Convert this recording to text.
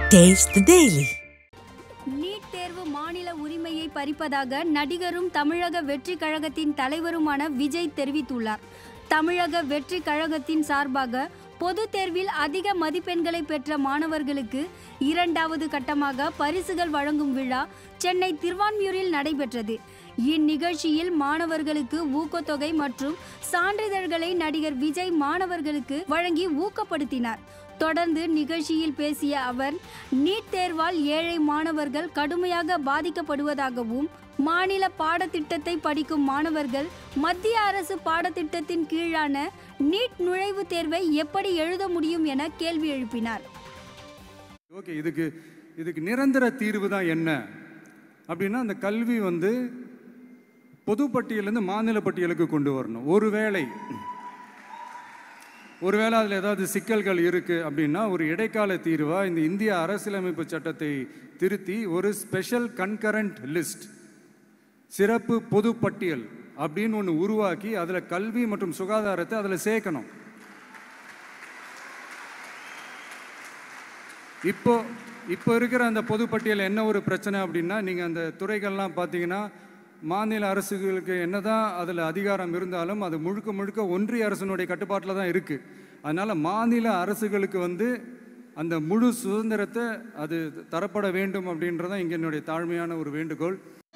Taste the Daily. NEET தேர்வு மாநில உரிமையை பறிப்பதாக நடிகரும் தமிழக வெற்றி கழகத்தின் தலைவருமான விஜய் தெரிவித்துள்ளார் தமிழக வெற்றி கழகத்தின் சார்பாக பொது தேர்வில் அதிக மதிப்பெண்களை பெற்ற மாணவர்களுக்கு இரண்டாவது கட்டமாக பரிசுகள் வழங்கும் விழா சென்னை திருவான்மியூரில் நடைபெற்றது இந்நிகழ்ச்சியில் மாணவர்களுக்கு ஊக்கத்தொகை மற்றும் சான்றிதழ்களை நடிகர் விஜய் மாணவர்களுக்கு வழங்கி ஊக்கப்படுத்தினார் தொடர்ந்து நிகழ்ச்சியில் பேசிய அவர் நீட் தேர்வால் ஏழை மாணவர்கள் கடுமையாக பாதிக்கப்படுவதாகவும் மாநில பாடத்திட்டத்தை படிக்கும் மாணவர்கள் மத்திய அரசு பாடத்திட்டத்தின் கீழான நீட் நுழைவுத் தேர்வை எப்படி எழுத முடியும் என கேள்வி எழுப்பினார் ஓகே இதுக்கு இதுக்கு நிரந்தர தீர்வு தான் என்ன அப்படின்னா அந்த கல்வி வந்து பொது பட்டியலேருந்து மாநில பட்டியலுக்கு கொண்டு வரணும் ஒருவேளை ஒருவேளை அதில் ஏதாவது சிக்கல்கள் இருக்குது அப்படின்னா ஒரு இடைக்கால தீர்வாக இந்த இந்திய அரசியலமைப்பு சட்டத்தை திருத்தி ஒரு ஸ்பெஷல் கன்கரண்ட் லிஸ்ட் சிறப்பு பொது பட்டியல் அப்படின்னு ஒன்று உருவாக்கி அதில் கல்வி மற்றும் சுகாதாரத்தை அதில் சேர்க்கணும் இப்போ இப்போ இருக்கிற அந்த பொதுப்பட்டியல் என்ன ஒரு பிரச்சனை அப்படின்னா நீங்கள் அந்த துறைகள்லாம் பார்த்தீங்கன்னா மாநில அரசுகளுக்கு என்னதான் அதில் அதிகாரம் இருந்தாலும் அது முழுக்க முழுக்க ஒன்றிய அரசினுடைய கட்டுப்பாட்டில் தான் இருக்குது அதனால் மாநில அரசுகளுக்கு வந்து அந்த முழு சுதந்திரத்தை அது தரப்பட வேண்டும் அப்படின்றதான் இங்கே என்னுடைய தாழ்மையான ஒரு வேண்டுகோள்